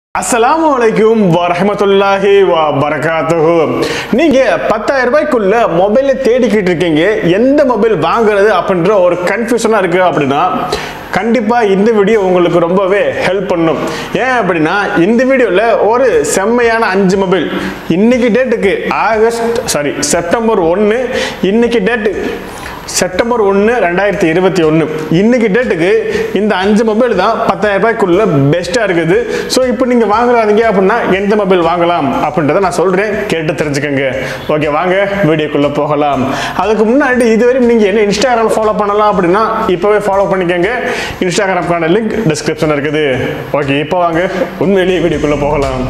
அஸ்ஸலாமு அலைக்கும் வரஹமத்துல்லாஹி வ பரகாத்துஹு நீங்க பத்தாயிரம் ரூபாய்க்குள்ள மொபைலை தேடிக்கிட்டு இருக்கீங்க எந்த மொபைல் வாங்குறது அப்படின்ற ஒரு கன்ஃபியூஷனா இருக்கு அப்படின்னா கண்டிப்பா இந்த வீடியோ உங்களுக்கு ரொம்பவே ஹெல்ப் பண்ணும் ஏன் அப்படின்னா இந்த வீடியோல ஒரு செம்மையான அஞ்சு மொபைல் இன்னைக்கு டேட்டுக்கு ஆகஸ்ட் சாரி செப்டம்பர் ஒன்று இன்னைக்கு டேட்டு செப்டம்பர் ஒன்று ரெண்டாயிரத்தி இருபத்தி ஒன்று இன்னைக்கு டேட்டுக்கு இந்த அஞ்சு மொபைல் தான் பத்தாயிரம் ரூபாய்க்குள்ள பெஸ்ட்டாக இருக்குது ஸோ இப்போ நீங்கள் வாங்குறாதீங்க அப்படின்னா எந்த மொபைல் வாங்கலாம் அப்படின்றத நான் சொல்கிறேன் கேட்டு தெரிஞ்சுக்கோங்க ஓகே வாங்க வீடியோக்குள்ளே போகலாம் அதுக்கு முன்னாடி இதுவரை நீங்கள் என்ன இன்ஸ்டாகிராம் ஃபாலோ பண்ணலாம் அப்படின்னா இப்போவே ஃபாலோ பண்ணிக்கோங்க இன்ஸ்டாகிராம்க்கான லிங்க் டிஸ்கிரிப்ஷனில் இருக்குது ஓகே இப்போ வாங்க உண்மையிலேயே வீடியோக்குள்ளே போகலாம்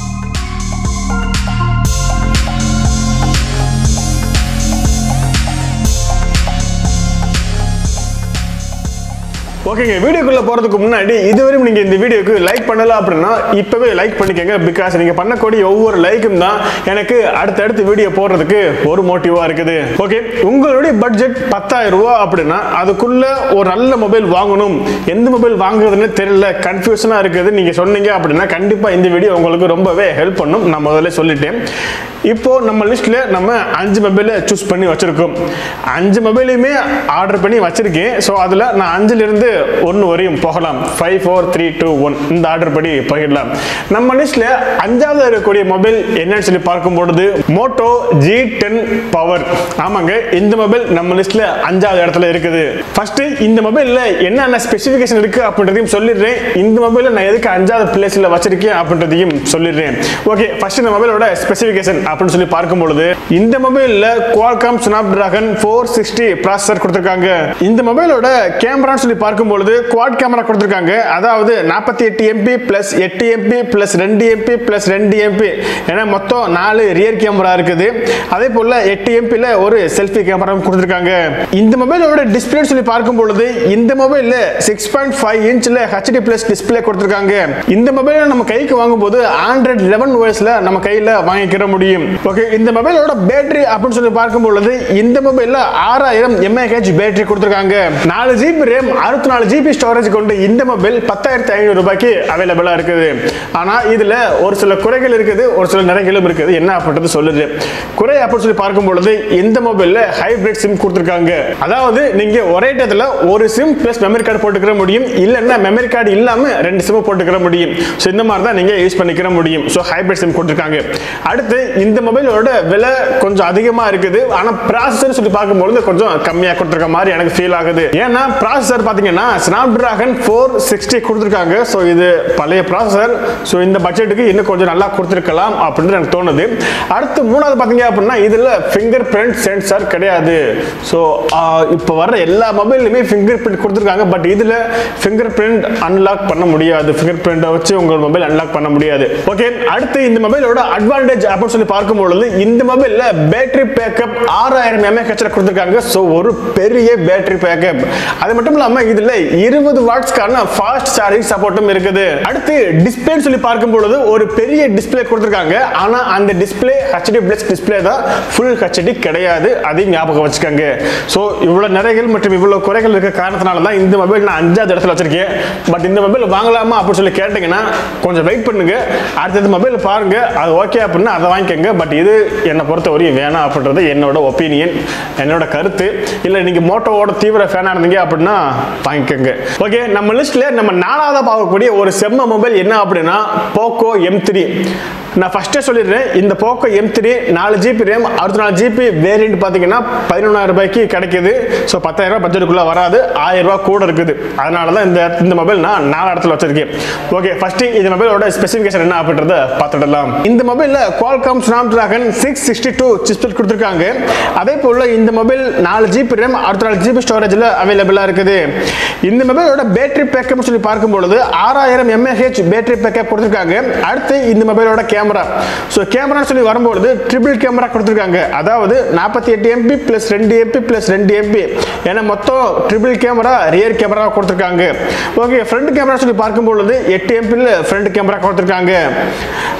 ஓகேங்க வீடியோக்குள்ள போறதுக்கு முன்னாடி இதுவரையும் நீங்க இந்த வீடியோக்கு லைக் பண்ணல அப்படின்னா இப்பவே லைக் பண்ணிக்கங்க பிகாஸ் நீங்க பண்ணக்கூடிய ஒவ்வொரு லைக்கும் தான் எனக்கு அடுத்தடுத்து வீடியோ போடுறதுக்கு ஒரு மோட்டிவா இருக்குது ஓகே உங்களுடைய பட்ஜெட் பத்தாயிரம் ரூபா அப்படின்னா அதுக்குள்ள ஒரு நல்ல மொபைல் வாங்கணும் எந்த மொபைல் வாங்குறதுன்னு தெரியல கன்ஃபியூஷனா இருக்குது நீங்க சொன்னீங்க அப்படின்னா கண்டிப்பா இந்த வீடியோ உங்களுக்கு ரொம்பவே ஹெல்ப் பண்ணும் நான் முதல்ல சொல்லிட்டேன் இப்போ நம்ம லிஸ்ட்ல நம்ம அஞ்சு மொபைலை சூஸ் பண்ணி வச்சிருக்கோம் அஞ்சு மொபைலையுமே ஆர்டர் பண்ணி வச்சிருக்கேன் ஸோ அதில் நான் அஞ்சுல இருந்து ஒன்று வரையும் போகலாம் five four three two one இந்த ஆர்டர் படி போயிடலாம் நம்ம லிஸ்ட்ல அஞ்சாவது இருக்கக்கூடிய மொபைல் என்னன்னு சொல்லி பார்க்கும் பொழுது மோட்டோ ஜி டென் பவர் ஆமாங்க இந்த மொபைல் நம்ம லிஸ்ட்ல அஞ்சாவது இடத்துல இருக்குது ஃபர்ஸ்ட் இந்த மொபைல்ல என்னென்ன ஸ்பெசிஃபிகேஷன் இருக்கு அப்படின்றதையும் சொல்லிடுறேன் இந்த மொபைலை நான் எதுக்கு அஞ்சாவது பிளேஸ்ல வச்சிருக்கேன் அப்படின்றதையும் சொல்லிடுறேன் ஓகே ஃபர்ஸ்ட் இந்த மொபைலோட ஸ்பெசிஃபிகேஷன் அப்படின்னு சொல்லி பார்க்கும் பொழுது இந்த மொபைல்ல Qualcomm Snapdragon four sixty processor கொடுத்துருக்காங்க இந்த மொபைலோட கேமரான்னு சொல்லி பார்க்கும் பொழுது குவாட் கேமரா கொடுத்துருக்காங்க அதாவது நாற்பத்தி எட்டு எம்பி பிளஸ் எட்டு எம்பி பிளஸ் ரெண்டு எம்பி பிளஸ் ரெண்டு எம்பி ஏன்னா மொத்தம் நாலு ரியர் கேமரா இருக்குது அதே போல எட்டு எம்பியில் ஒரு செல்ஃபி கேமரா கொடுத்துருக்காங்க இந்த மொபைலோட டிஸ்பிளே சொல்லி பார்க்கும் பொழுது இந்த மொபைல்ல சிக்ஸ் பாயிண்ட் ஃபைவ் இன்ச்சில் ஹெச்டி பிளஸ் டிஸ்பிளே கொடுத்துருக்காங்க இந்த மொபைலை நம்ம கைக்கு வாங்கும்போது ஆண்ட்ராய்ட் லெவன் ஓஎஸ்ல நம்ம கையில் வாங்கிக்கிற முடியும் ஓகே இந்த மொபைலோட பேட்டரி அப்படின்னு சொல்லி பார்க்கும் பொழுது இந்த மொபைல்ல ஆறாயிரம் எம்ஏஹெச் பேட்டரி கொடுத்துருக்காங்க நாலு ஜிபி ரேம் அறுபத்தி நாலு ஜிபி ஸ்டோரேஜ் கொண்டு இந்த மொபைல் பத்தாயிரத்தி ஐநூறு ரூபாய்க்கு அவைலபிளா இருக்குது ஆனா இதுல ஒரு சில குறைகள் இருக்குது ஒரு சில நிறைகளும் இருக்குது என்ன அப்படின்றது சொல்லுது குறை அப்படின்னு சொல்லி பார்க்கும் பொழுது இந்த மொபைல்ல ஹைபிரிட் சிம் கொடுத்துருக்காங்க அதாவது நீங்க ஒரே இடத்துல ஒரு சிம் பிளஸ் மெமரி கார்டு போட்டுக்கிற முடியும் இல்லைன்னா மெமரி கார்டு இல்லாம ரெண்டு சிம் போட்டுக்கிற முடியும் ஸோ இந்த மாதிரி தான் நீங்க யூஸ் பண்ணிக்கிற முடியும் ஸோ ஹைபிரிட் சிம் கொடுத்துருக்காங்க அடுத்து இந்த மொபைலோட விலை கொஞ்சம் அதிகமா இருக்குது ஆனா ப்ராசஸர் சொல்லி பார்க்கும்போது கொஞ்சம் கம்மியா கொடுத்துருக்க மாதிரி எனக்கு ஃபீல் ஆகுது ஏன்னா ப்ராசஸர் பாத்தீங்கன்னா ஸ்னாப்டிராகன் ஃபோர் சிக்ஸ்டி கொடுத்துருக்காங்க ஸோ இது பழைய ப்ராசஸர் ஸோ இந்த பட்ஜெட்டுக்கு இன்னும் கொஞ்சம் நல்லா கொடுத்துருக்கலாம் அப்படின்னு எனக்கு தோணுது அடுத்து மூணாவது பார்த்தீங்க அப்படின்னா இதில் ஃபிங்கர் பிரிண்ட் சென்சார் கிடையாது ஸோ இப்போ வர்ற எல்லா மொபைல்லையுமே ஃபிங்கர் பிரிண்ட் கொடுத்துருக்காங்க பட் இதில் ஃபிங்கர் பிரிண்ட் அன்லாக் பண்ண முடியாது ஃபிங்கர் பிரிண்டை வச்சு உங்கள் மொபைல் அன்லாக் பண்ண முடியாது ஓகே அடுத்து இந்த மொபைலோட அட்வான்டேஜ் அப்படின்னு சொல்லி பார்க்கும்பொழுது இந்த மொபைலில் பேட்டரி பேக்கப் ஆறாயிரம் எம்ஏஹெச்ல கொடுத்துருக்காங்க ஸோ ஒரு பெரிய பேட்டரி பேக்கப் அது மட்டும் இல்லாமல் இதில் இருபது வாட்ஸ்க்கான ஃபாஸ்ட் சார்ஜிங் சப்போர்ட்டும் இருக்குது அடுத்து டிஸ்பிளே சொல்லி பார்க்கும் பொழுது ஒரு பெரிய டிஸ்பிளே கொடுத்துருக்காங்க ஆனால் அந்த டிஸ்பிளே ஹெச்டி பிளஸ் டிஸ்பிளே தான் ஃபுல் ஹெச்டி கிடையாது அதையும் ஞாபகம் வச்சுக்கோங்க ஸோ இவ்வளோ நிறைகள் மற்றும் இவ்வளோ குறைகள் இருக்க காரணத்தினால தான் இந்த மொபைல் நான் அஞ்சாவது இடத்துல வச்சிருக்கேன் பட் இந்த மொபைல் வாங்கலாமா அப்படின்னு சொல்லி கேட்டிங்கன்னா கொஞ்சம் வெயிட் பண்ணுங்க அடுத்தது மொபைல் பாருங்க அது ஓகே அப்படின்னா அதை வாங்கிக்கோங்க பட் இது என்னை பொறுத்தவரையும் வேணாம் அப்படின்றது என்னோட ஒப்பீனியன் என்னோட கருத்து இல்லை நீங்கள் மோட்டோவோட தீவிர ஃபேனாக இருந்தீங்க அப்படின்னா வாங்கிக்கோங்க ஓகே நம்ம லிஸ்ட்ல நம்ம நாலாவதாக பார்க்கக்கூடிய ஒரு செம்ம மொபைல் என்ன அப்படின்னா போக்கோ எம் த்ரீ நான் ஃபஸ்ட்டே சொல்லிடுறேன் இந்த போக்கோ எம் த்ரீ நாலு ஜிபி ரேம் அறுபத்தி நாலு ஜிபி வேரியன்ட் பார்த்தீங்கன்னா பதினொன்றாயிரம் ரூபாய்க்கு கிடைக்குது ஸோ பத்தாயிரம் ரூபாய் பட்ஜெட்டுக்குள்ளே வராது ஆயிரம் ரூபாய் கூட இருக்குது அதனால தான் இந்த இந்த மொபைல் நான் நாலு இடத்துல வச்சிருக்கேன் ஓகே ஃபர்ஸ்ட் இந்த மொபைலோட ஸ்பெசிஃபிகேஷன் என்ன அப்படின்றத பார்த்துடலாம் இந்த மொபைலில் Qualcomm Snapdragon six sixty two chipset கொடுத்துருக்காங்க அதே போல் இந்த மொபைல் நாலு ஜிபி ரேம் அறுபத்தி நாலு ஜிபி ஸ்டோரேஜில் அவைலபிளாக இருக்குது இந்த மொபைலோட பேட்டரி பேக்கப் சொல்லி பார்க்கும் பொழுது ஆறாயிரம் எம்ஏஹெச் பேட்டரி பேக்கப் கொடுத்துருக்காங்க அடுத்து இந்த மொபைலோட கேமரா ஸோ கேமரா சொல்லி வரும்பொழுது ட்ரிபிள் கேமரா கொடுத்துருக்காங்க அதாவது நாற்பத்தி எட்டு எம்பி பிளஸ் ரெண்டு எம்பி பிளஸ் ரெண்டு எம்பி ஏன்னா மொத்தம் ட்ரிபிள் கேமரா ரியர் கேமரா கொடுத்துருக்காங்க ஓகே ஃப்ரண்ட் கேமரா சொல்லி பார்க்கும் பொழுது எட்டு எம்பியில் ஃப்ரண்ட் கேமரா கொடுத்துருக்காங்க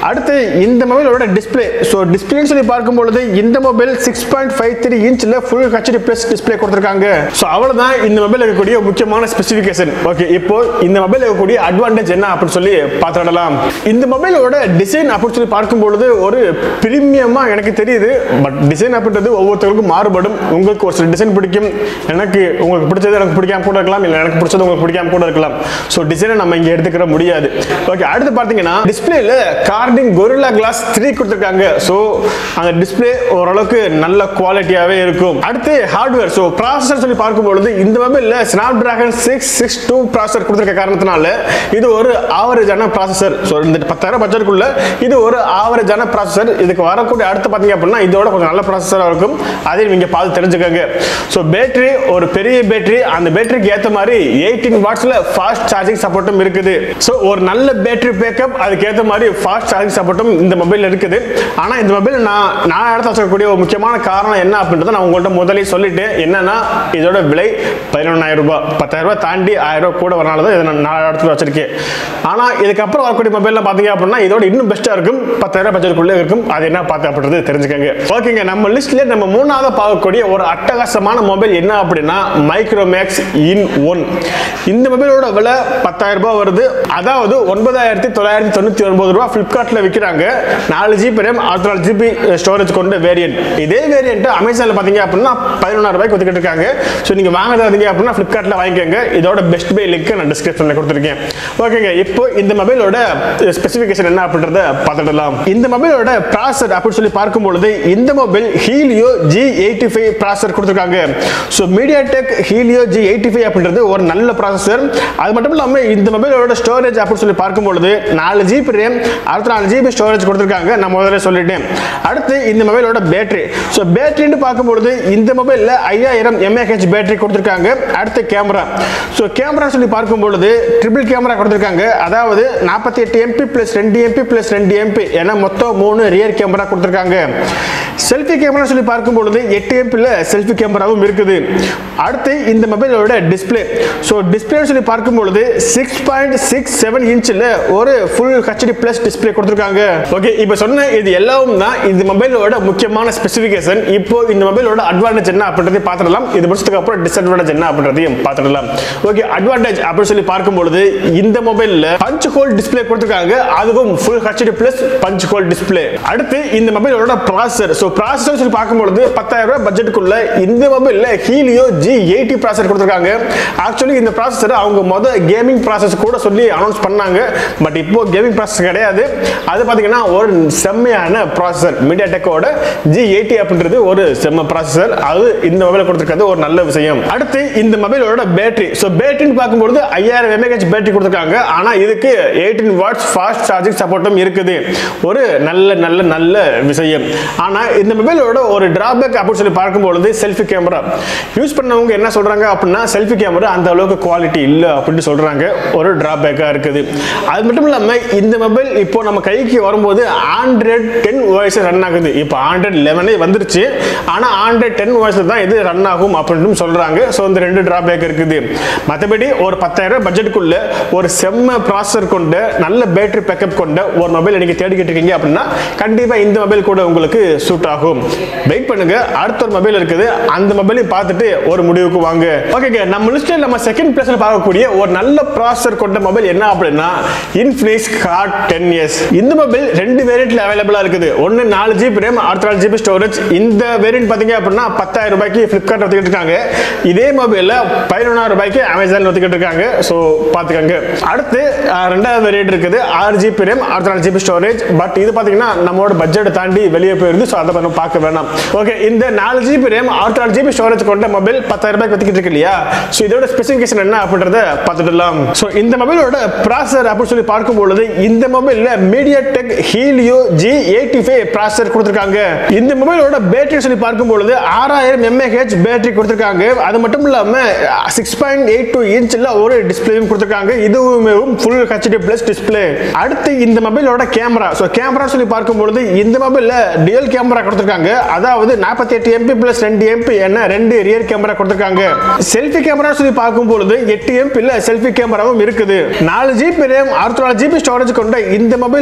அடுத்து இந்த மொபைலோட டிஸ்பிளே ஸோ டிஸ்பிளேன்னு சொல்லி பார்க்கும் பொழுது இந்த mobile six point five three இன்ச்சில் ஃபுல் ஹெச்டி ப்ளஸ் டிஸ்பிளே கொடுத்துருக்காங்க ஸோ அவ்வளோதான் இந்த மொபைல் இருக்கக்கூடிய முக்கியமான ஸ்பெசிஃபிகேஷன் ஓகே இப்போ இந்த மொபைல் இருக்கக்கூடிய அட்வான்டேஜ் என்ன அப்படின்னு சொல்லி பார்த்துடலாம் இந்த மொபைலோட டிசைன் அப்படின்னு சொல்லி பார்க்கும் பொழுது ஒரு பிரீமியமாக எனக்கு தெரியுது பட் டிசைன் அப்படின்றது ஒவ்வொருத்தருக்கும் மாறுபடும் உங்களுக்கு ஒரு சில டிசைன் பிடிக்கும் எனக்கு உங்களுக்கு பிடிச்சது எனக்கு பிடிக்காம கூட இருக்கலாம் இல்லை எனக்கு பிடிச்சது உங்களுக்கு பிடிக்காம கூட இருக்கலாம் ஸோ டிசைனை நம்ம இங்கே எடுத்துக்கிற முடியாது ஓகே அடுத்து பார்த்தீங்கன்னா டிஸ்பிளேல கார்டிங் கொரில்லா கிளாஸ் த்ரீ கொடுத்துருக்காங்க ஸோ அந்த டிஸ்பிளே ஓரளவுக்கு நல்ல குவாலிட்டியாகவே இருக்கும் அடுத்து ஹார்ட்வேர் ஸோ ப்ராசஸர் சொல்லி பார்க்கும் பொழுது இந்த மொபைலில் Snapdragon six six two processor கொடுத்துருக்க காரணத்தினால இது ஒரு ஆவரேஜான ப்ராசஸர் ஸோ இந்த பத்தாயிரம் பட்ஜெட்டுக்குள்ள இது ஒரு ஆவரேஜான ப்ராசஸர் இதுக்கு வரக்கூடிய அடுத்து பார்த்தீங்க அப்படின்னா இதோட கொஞ்சம் நல்ல ப்ராசஸராக இருக்கும் அதையும் நீங்கள் பார்த்து தெரிஞ்சுக்கோங்க ஸோ பேட்டரி ஒரு பெரிய பேட்டரி அந்த பேட்டரிக்கு ஏற்ற மாதிரி எயிட்டீன் வாட்ஸில் ஃபாஸ்ட் சார்ஜிங் சப்போர்ட்டும் இருக்குது ஸோ ஒரு நல்ல பேட்டரி பேக்கப் அதுக்கு ஏற்ற மாதிரி ஃபாஸ்ட் சார்ஜிங் சப்போர்ட்டும் இந்த மொபைல் இருக்குது ஆனால் இந்த மொபைல் நான் நான் இடத்த வச்சிருக்கக்கூடிய ஒரு முக்கியமான காரணம் என்ன அப்படின்றத நான் உங்கள்கிட்ட முதலே சொல்லிட்டேன் என்னன்னா இதோட விலை பதினொன்றாயிரம் ரூபாய் பத்தாயிரம் ரூபாய் தாண்டி ஆயிரம் ரூபாய் கூட வரனால தான் இதை நான் நான் இடத்துல வச்சிருக்கேன் ஆனால் இதுக்கப்புறம் வரக்கூடிய மொபைலில் பார்த்தீங்க அப்படின்னா இதோட இன்னும் பெஸ்ட்டாக இருக்கும் பத்தாயிரம் பட்ஜெட்டுக்குள்ளே இருக்கும் அது என்ன பார்த்து அப்படின்றது தெரிஞ்சுக்கங்க ஓகேங்க நம்ம லிஸ்ட்ல நம்ம மூணாவது பார்க்கக்கூடிய ஒரு அட்டகாசமான மொபைல் என்ன அப்படின்னா மைக்ரோமேக்ஸ் இன் ஒன் இந்த மொபைலோட விலை பத்தாயிரம் ரூபாய் வருது அதாவது ஒன்பதாயிரத்தி தொள்ளாயிரத்தி தொண்ணூற்றி ஒன்பது ரூபா ஃப்ளிப்கார்ட்டில் விற்கிறாங்க நாலு ஜிபி ரேம் அறுபத்தி நாலு ஜிபி ஸ்டோரேஜ் கொண்ட வேரியன்ட் இதே வேரியன்ட் அமேசானில் பார்த்தீங்க அப்படின்னா பதினொன்றாயிரம் ரூபாய்க்கு வித்துக்கிட்டு இருக்காங்க ஸோ நீங்கள் வாங்குறதா இருந்தீங்க அப்படின்னா ஃப்ளிப்கார்ட்டில் வாங்கிக்கோங்க இதோட பெஸ்ட் பை லிங்க் நான் டிஸ்கிரிப்ஷனில் கொடுத்துருக்கேன் ஓகேங்க இப்போ இந்த மொபைலோட ஸ்பெசிஃபிகேஷன் என்ன அப்படின்றத பார்த்துடலாம் இந்த மொபைலோட ப்ராசர் அப்படின்னு சொல்லி பார்க்கும் பொழுது இந்த mobile Helio G eighty five processor கொடுத்துருக்காங்க so MediaTek Helio G eighty five அப்படின்றது ஒரு நல்ல ப்ராசஸர் அது மட்டும் இல்லாமல் இந்த மொபைலோட ஸ்டோரேஜ் அப்படின்னு சொல்லி பார்க்கும் பொழுது நாலு ஜிபி ரேம் அறுபத்தி நாலு ஜிபி ஸ்டோரேஜ் கொடுத்துருக்காங்க நான் முதல்ல சொல்லிட்டேன் அடுத்து இந்த மொபைலோட பேட்டரி ஸோ பேட்டரின்னு பார்க்கும்பொழுது இந்த மொபைலில் ஐயாயிரம் எம்ஏஹெச் பேட்டரி கொடுத்துருக்காங்க அடுத்து கேமரா ஸோ கேமரா சொல்லி பார்க்கும் பொழுது ட்ரிபிள் கேமரா கொடுத்துருக்காங்க அதாவது நாற்பத்தி எட்டு எம்பி ப்ளஸ் ரெண்டு எம்பி ப்ளஸ் ரெண்டு எம்பி ஏன்னா மொத்தம் மூணு ரியர் கேமரா கொடுத்துருக்காங்க செல்ஃபி கேமரா சொல்லி பார்க்கும் பொழுது எட்டு எம்பியில் செல்ஃபி கேமராவும் இருக்குது அடுத்து இந்த மொபைலோட டிஸ்பிளே ஸோ டிஸ்பிளே சொல்லி பார்க்கும் பொழுது சிக்ஸ் பாயிண்ட் சிக்ஸ் செவன் இன்ச்சில் ஒரு ஃபுல் ஹெச்டி ப்ளஸ் டிஸ்பிளே கொடுத்துருக்காங்க ஓகே இப்போ சொன்ன இது எல்லாவும் தான் இந்த மொபைலோட முக்கியமான ஸ்பெசிஃபிகேஷன் இப்போ இந்த மொபைலோட அட்வான்டேஜ் என்ன அப்படின்றதையும் பார்த்துடலாம் இது முடிச்சதுக்கு அப்புறம் டிஸ்அட்வான்டேஜ் என்ன அப்படின்றதையும் பார்த்துடலாம் ஓகே அட்வான்டேஜ் அப்படின்னு சொல்லி பார்க்கும் பொழுது இந்த மொபைலில் பஞ்ச் ஹோல் டிஸ்பிளே கொடுத்துருக்காங்க அதுவும் full HD plus punch hole display அடுத்து இந்த மொபைலோட ப்ராசர் ஸோ ப்ராசஸர் சொல்லி பார்க்கும்பொழுது பத்தாயிரம் ரூபாய் பட்ஜெட்டுக்குள்ள இந்த மொபைலில் ஹீலியோ ஜி எயிட்டி ப்ராசர் கொடுத்துருக்காங்க ஆக்சுவலி இந்த ப்ராசஸர் அவங்க மொதல் கேமிங் ப்ராசஸ் கூட சொல்லி அனௌன்ஸ் பண்ணாங்க பட் இப்போ கேமிங் ப்ராசஸ் கிடையாது அது பார்த்தீங்கன்னா ஒரு செம்மையான ப்ராசஸர் மீடியா டெக்கோட ஜி எயிட்டி அப்படின்றது ஒரு செம்ம ப்ராசஸர் அது இந்த மொபைல் கொடுத்துருக்கிறது ஒரு நல்ல விஷயம் அடுத்து இந்த மொபைலோட பேட்டரி ஸோ பேட்டரின்னு பார்க்கும்பொழுது ஐயாயிரம் எம்ஏஹெச் பேட்டரி கொடுத்துருக்காங்க ஆனால் இதுக்கு எயிட்டீன் வாட்ஸ் ஃபாஸ்ட் சார்ஜிங் சப்போர்ட்டும் இருக்குது ஒரு நல்ல நல்ல நல்ல விஷயம் ஆனால் இந்த மொபைலோட ஒரு டிராபேக் அப்படின்னு சொல்லி பார்க்கும்பொழுது செல்ஃபி கேமரா யூஸ் பண்ணவங்க என்ன சொல்றாங்க அப்படின்னா செல்ஃபி கேமரா அந்த அளவுக்கு குவாலிட்டி இல்லை அப்படின்னு சொல்றாங்க ஒரு டிராபேக்காக இருக்குது அது மட்டும் இல்லாமல் இந்த மொபைல் இப்போ நம்ம கைக்கு வரும்போது ஆண்ட்ராய்ட் டென் வாய்ஸ் ரன் ஆகுது இப்போ ஆண்ட்ராய்ட் லெவனே வந்துருச்சு ஆனால் ஆண்ட்ராய்ட் டென் வாய்ஸ் தான் இது ரன் ஆகும் அப்படின்னு சொல்றாங்க ஸோ இந்த ரெண்டு டிராபேக் இருக்குது மற்றபடி ஒரு பத்தாயிரம் ரூபாய் பட்ஜெட்டுக்குள்ள ஒரு செம்ம ப்ராசஸர் கொண்ட நல்ல பேட்டரி பேக்கப் கொண்ட ஒரு மொபைல் நீங்க தேடிக்கிட்டு இருக்கீங்க அப்படின்னா கண்டிப்பா இந்த மொபைல் கூட உங்களுக்கு சூட் ஆகும் வெயிட் பண்ணுங்க அடுத்த ஒரு மொபைல் இருக்குது அந்த மொபைலையும் பார்த்துட்டு ஒரு முடிவுக்கு வாங்க ஓகேங்க நம்ம லிஸ்ட்ல நம்ம செகண்ட் பிளேஸ்ல பார்க்கக்கூடிய ஒரு நல்ல ப்ராசஸர் கொண்ட மொபைல் என்ன அப்படின்னா இன்ஃபினிக்ஸ் ஹார்ட் டென் இயர்ஸ் இந்த மொபைல் ரெண்டு வேரியன்ட்ல அவைலபிளா இருக்குது ஒன்னு நாலு ஜிபி ரேம் அறுபத்தி நாலு ஜிபி ஸ்டோரேஜ் இந்த வேரியன்ட் பாத்தீங்க அப்படின்னா பத்தாயிரம் ரூபாய்க்கு பிளிப்கார்ட் வச்சுக்கிட்டு இருக்காங்க இதே மொபைல்ல பதினொன்றாயிரம் ரூபாய்க்கு அமேசான் வச்சுக்கிட்டு இருக்காங்க ஸோ பார்த்துக்கோங்க அடுத்து அஹ், ரெண்டாவது வேரியன்ட் இருக்குது ஆறு ஜிபி ரேம் அறுபத்தி நாலு ஜிபி ஸ்டோரேஜ் பட் இது பார்த்தீங்கன்னா நம்மளோட பட்ஜெட் தாண்டி வெளியே போயிருந்து ஸோ அதை நம்ம பார்க்க வேணாம் ஓகே இந்த நாலு ஜிபி ரேம் அறுபத்தி நாலு ஜிபி ஸ்டோரேஜ் கொண்ட மொபைல் பத்தாயிரம் ரூபாய்க்கு வித்துக்கிட்டு இருக்கு இல்லையா ஸோ இதோட ஸ்பெசிஃபிகேஷன் என்ன அப்படின்றத பார்த்துடலாம் ஸோ இந்த மொபைலோட ப்ராசர் அப்படின்னு சொல்லி பார்க்கும் பொழுது இந்த மொபைலில் MediaTek Helio G eighty five processor கொடுத்துருக்காங்க இந்த மொபைலோட பேட்டரி சொல்லி பார்க்கும் பொழுது ஆறாயிரம் எம்ஏஹெச் பேட்டரி கொடுத்துருக்காங்க அது மட்டும் இல்லாமல் சிக்ஸ் பாயிண்ட் எயிட் டூ இன்ச்சில் ஒரு டிஸ்பிளேயும் கொடுத்துருக்காங்க இதுவுமே ஃபுல் ஹெச்டி பிளஸ் டிஸ்பிளே அடுத்து இந்த மொபைலோட கேமரா ஸோ கேமரா சொல்லி பார்க்கும் பொழுது இந்த மொபைலில் டியூல் கேமரா கொடுத்துருக்காங்க அதாவது நாற்பத்தி எட்டு எம்பி பிளஸ் ரெண்டு எம்பி என்ன ரெண்டு ரியர் கேமரா கொடுத்துருக்காங்க செல்ஃபி கேமரா சொல்லி பார்க்கும் பொழுது எட்டு எம்பியில் செல்ஃபி கேமராவும் இருக்குது நாலு ஜிபி ரேம் அறுபத்தி நாலு ஜிபி ஸ்டோரேஜ் கொண்ட இந்த மொபைல்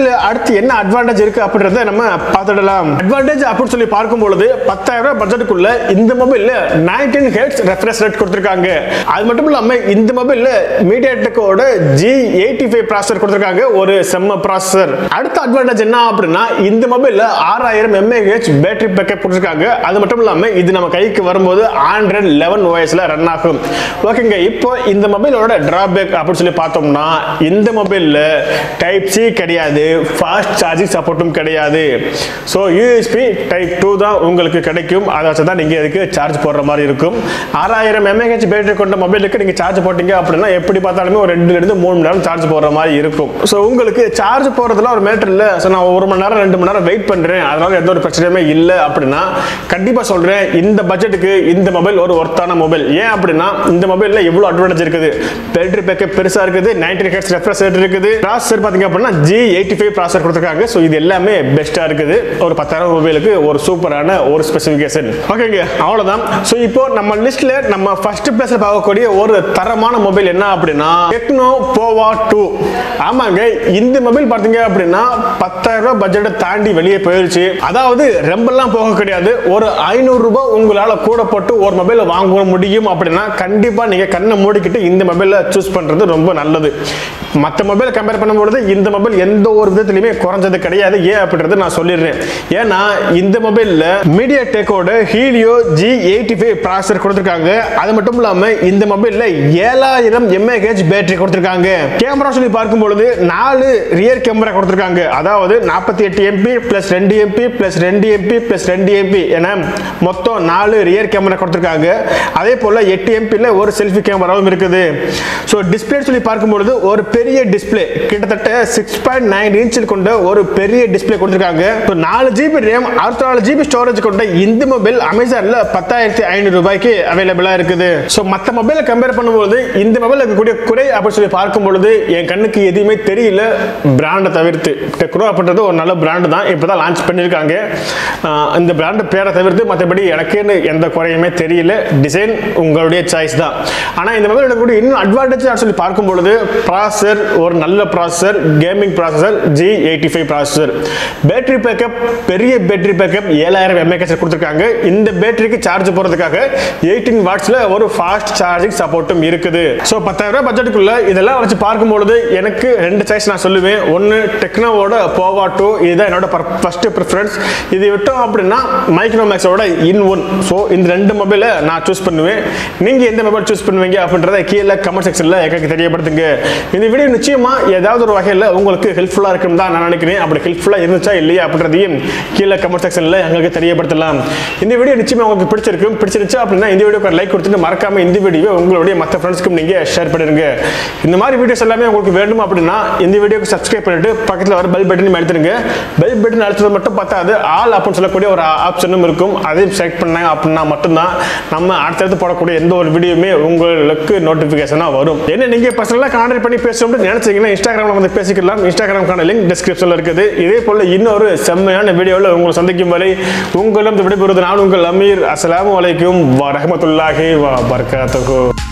மொபைல்ல அடுத்து என்ன அட்வான்டேஜ் இருக்கு அப்படின்றத நம்ம பார்த்துடலாம் அட்வான்டேஜ் அப்படின்னு சொல்லி பார்க்கும் பொழுது பத்தாயிரம் ரூபாய் பட்ஜெட்டுக்குள்ள இந்த மொபைல்ல நைன்டீன் ஹெட்ஸ் ரெஃப்ரெஷ் ரேட் கொடுத்துருக்காங்க அது மட்டும் இல்லாம இந்த மொபைல்ல மீடியா டெக்கோட ஜி எயிட்டி ஃபைவ் ப்ராசர் கொடுத்துருக்காங்க ஒரு செம்ம ப்ராசஸர் அடுத்த அட்வான்டேஜ் என்ன அப்படின்னா இந்த மொபைல்ல ஆறாயிரம் எம்ஏஹெச் பேட்டரி பேக்கப் கொடுத்துருக்காங்க அது மட்டும் இல்லாம இது நம்ம கைக்கு வரும்போது ஆண்ட்ராய்ட் லெவன் ஓஎஸ்ல ரன் ஆகும் ஓகேங்க இப்போ இந்த மொபைலோட டிராபேக் அப்படின்னு சொல்லி பார்த்தோம்னா இந்த மொபைல்ல டைப் சி கிடையாது ஃபாஸ்ட் சார்ஜிங் சப்போர்ட்டும் கிடையாது ஸோ யூஎஸ்பி டைப் டூ தான் உங்களுக்கு கிடைக்கும் அதை வச்சு தான் நீங்கள் இதுக்கு சார்ஜ் போடுற மாதிரி இருக்கும் ஆறாயிரம் எம்ஏஹெச் பேட்டரி கொண்ட மொபைலுக்கு நீங்கள் சார்ஜ் போட்டீங்க அப்படின்னா எப்படி பார்த்தாலுமே ஒரு ரெண்டுலேருந்து மூணு மணி நேரம் சார்ஜ் போடுற மாதிரி இருக்கும் ஸோ உங்களுக்கு சார்ஜ் போடுறதுல ஒரு மேட்டர் இல்லை ஸோ நான் ஒரு மணி நேரம் ரெண்டு மணி நேரம் வெயிட் பண்ணுறேன் அதனால எந்த ஒரு பிரச்சனையுமே இல்லை அப்படின்னா கண்டிப்பாக சொல்கிறேன் இந்த பட்ஜெட்டுக்கு இந்த மொபைல் ஒரு ஒர்த்தான மொபைல் ஏன் அப்படின்னா இந்த மொபைலில் எவ்வளோ அட்வான்டேஜ் இருக்குது பேட்டரி பேக்கப் பெருசாக இருக்குது நைன்டி ஹெட்ஸ் ரெஃப்ரெஷ் ரேட் இருக்குது ப்ராசர் பார்த்தீங்க அப்படின்னா ஜி எயிட்டி ஃபைவ் ப்ராசர் கொடுத்துருக்காங்க ஸோ இது எல்லாமே பெஸ்ட்டாக இருக்குது ஒரு பத்தாயிரம் மொபைலுக்கு ஒரு சூப்பரான ஒரு ஸ்பெசிஃபிகேஷன் ஓகேங்க அவ்வளோதான் ஸோ இப்போ நம்ம லிஸ்ட்ல நம்ம ஃபர்ஸ்ட் பிளேஸ்ல பார்க்கக்கூடிய ஒரு தரமான மொபைல் என்ன அப்படின்னா டெக்னோ போவா டூ ஆமாங்க இந்த மொபைல் பார்த்தீங்க அப்படின்னா பத்தாயிரம் ரூபாய் பட்ஜெட்டை தாண்டி வெளியே போயிருச்சு அதாவது ரொம்பலாம் போக கிடையாது ஒரு ஐநூறு ரூபாய் உங்களால கூட போட்டு ஒரு மொபைல் வாங்க முடியும் அப்படின்னா கண்டிப்பா நீங்க கண்ணை மூடிக்கிட்டு இந்த மொபைலை சூஸ் பண்றது ரொம்ப நல்லது மற்ற மொபைல் கம்பேர் பண்ணும்பொழுது இந்த மொபைல் எந்த ஒரு விதத்துலையுமே குறைஞ்சது கிடையாது ஏன் அப்படின்றத நான் சொல்லிடுறேன் ஏன்னா இந்த மொபைலில் மீடியா டெக்கோட Helio G eighty five processor கொடுத்துருக்காங்க அது மட்டும் இல்லாமல் இந்த மொபைலில் ஏழாயிரம் எம்ஏஹெச் பேட்டரி கொடுத்துருக்காங்க கேமரா சொல்லி பார்க்கும் பொழுது நாலு ரியர் கேமரா கொடுத்துருக்காங்க அதாவது நாற்பத்தி எட்டு எம்பி பிளஸ் ரெண்டு எம்பி பிளஸ் ரெண்டு எம்பி பிளஸ் ரெண்டு எம்பி என மொத்தம் நாலு ரியர் கேமரா கொடுத்துருக்காங்க அதே போல் எட்டு எம்பியில் ஒரு செல்ஃபி கேமராவும் இருக்குது ஸோ டிஸ்பிளே சொல்லி பார்க்கும் பொழுது ஒரு பெரிய டிஸ்பிளே கிட்டத்தட்ட சிக்ஸ் பாயிண்ட் நைன் இன்ச்சில் கொண்ட ஒரு பெரிய டிஸ்பிளே கொடுத்துருக்காங்க ஸோ நாலு ஜிபி ரேம் அறுபத்தி நாலு ஜிபி ஸ்டோரேஜ் கொண்ட இந்த மொபைல் அமேசானில் பத்தாயிரத்தி ஐநூறு ரூபாய்க்கு அவைலபிளாக இருக்குது ஸோ மற்ற மொபைலை கம்பேர் பண்ணும்போது இந்த மொபைல் இருக்கக்கூடிய குறை அப்படின்னு சொல்லி பார்க்கும் பொழுது என் கண்ணுக்கு எதுவுமே தெரியல பிராண்டை தவிர்த்து டெக்னோ அப்படின்றது ஒரு நல்ல பிராண்டு தான் இப்போ தான் லான்ச் பண்ணியிருக்காங்க ஆஹ் இந்த பிராண்டு பேரை தவிர்த்து மற்றபடி எனக்குன்னு எந்த குறையுமே தெரியல டிசைன் உங்களுடைய சாய்ஸ் தான் ஆனால் இந்த மொபைல் இருக்கக்கூடிய இன்னும் அட்வான்டேஜ் சொல்லி பார்க்கும் பொழுது ப்ராசர் ஒரு நல்ல processor gaming processor G eighty five processor battery backup பெரிய பேட்டரி பேக்கப் ஏழாயிரம் எம்ஏஹெச் கொடுத்துருக்காங்க இந்த பேட்டரிக்கு சார்ஜ் போகிறதுக்காக எயிட்டீன் வாட்ஸில் ஒரு ஃபாஸ்ட் சார்ஜிங் சப்போர்ட்டும் இருக்குது ஸோ பத்தாயிரம் ரூபாய் பட்ஜெட்டுக்குள்ள இதெல்லாம் வச்சு பார்க்கும்பொழுது எனக்கு ரெண்டு சாய்ஸ் நான் சொல்லுவேன் ஒன்று டெக்னோவோட போவா டூ இதுதான் என்னோட ஃபர்ஸ்ட் ப்ரிஃபரன்ஸ் இது விட்டோம் அப்படின்னா மைக்ரோமேக்ஸோட இன் ஒன் ஸோ இந்த ரெண்டு மொபைலை நான் சூஸ் பண்ணுவேன் நீங்கள் எந்த மொபைல் சூஸ் பண்ணுவீங்க அப்படின்றத கீழே கமெண்ட் செக்ஷனில் எனக்கு தெரியப்படுத்துங்க இந்த வீடியோ நிச்சயமா ஏதாவது ஒரு வகையில் உங்களுக்கு ஹெல்ப்ஃபுல்லாக இருக்கும் தான் நான் நினைக்கிறேன் அப்படி ஹெல்ப்ஃபுல்லாக இருந்துச்சா இல்லையா அப்படின்றதையும் கீழே கமெண்ட் செக்ஷனில் எங்களுக்கு தெரியப்படுத்தலாம் இந்த வீடியோ நிச்சயமா உங்களுக்கு பிடிச்சிருக்கும் பிடிச்சிருச்சா அப்படின்னா இந்த வீடியோக்கு லைக் கொடுத்துட்டு மறக்காம இந்த வீடியோ உங்களுடைய மற்ற ஃப்ரெண்ட்ஸ்க்கும் நீங்கள் ஷேர் பண்ணிடுங்க இந்த மாதிரி வீடியோஸ் எல்லாமே உங்களுக்கு வேண்டும் அப்படின்னா இந்த வீடியோக்கு சப்ஸ்கிரைப் பண்ணிட்டு பக்கத்தில் வர பெல் பட்டன் அழுத்துருங்க பெல் பட்டன் அழுத்தது மட்டும் பார்த்தாது ஆல் அப்படின்னு சொல்லக்கூடிய ஒரு ஆப்ஷனும் இருக்கும் அதையும் செலக்ட் பண்ணாங்க அப்படின்னா மட்டும்தான் நம்ம அடுத்தடுத்து போடக்கூடிய எந்த ஒரு வீடியோவுமே உங்களுக்கு நோட்டிஃபிகேஷனாக வரும் என்ன நீங்கள் பர்சனலாக கான்டாக்ட் பண்ணி பேசணும்னு நினைச்சீங்கன்னா இன்ஸ்டாகிராமில் வந்து பேசிக்கலாம் இன்ஸ்டாகிராம்க்கான லிங்க் டிஸ்கிரிப்ஷனில் இருக்குது இதே போல் இன்னொரு செம்மையான வீடியோவில் உங்களை சந்திக்கும் வரை உங்களிடம் விடைபெறுவது நான் உங்கள் அமீர் அஸ்ஸலாமு அலைக்கும் வரஹமத்துல்லாஹி வ பரகாத்துஹு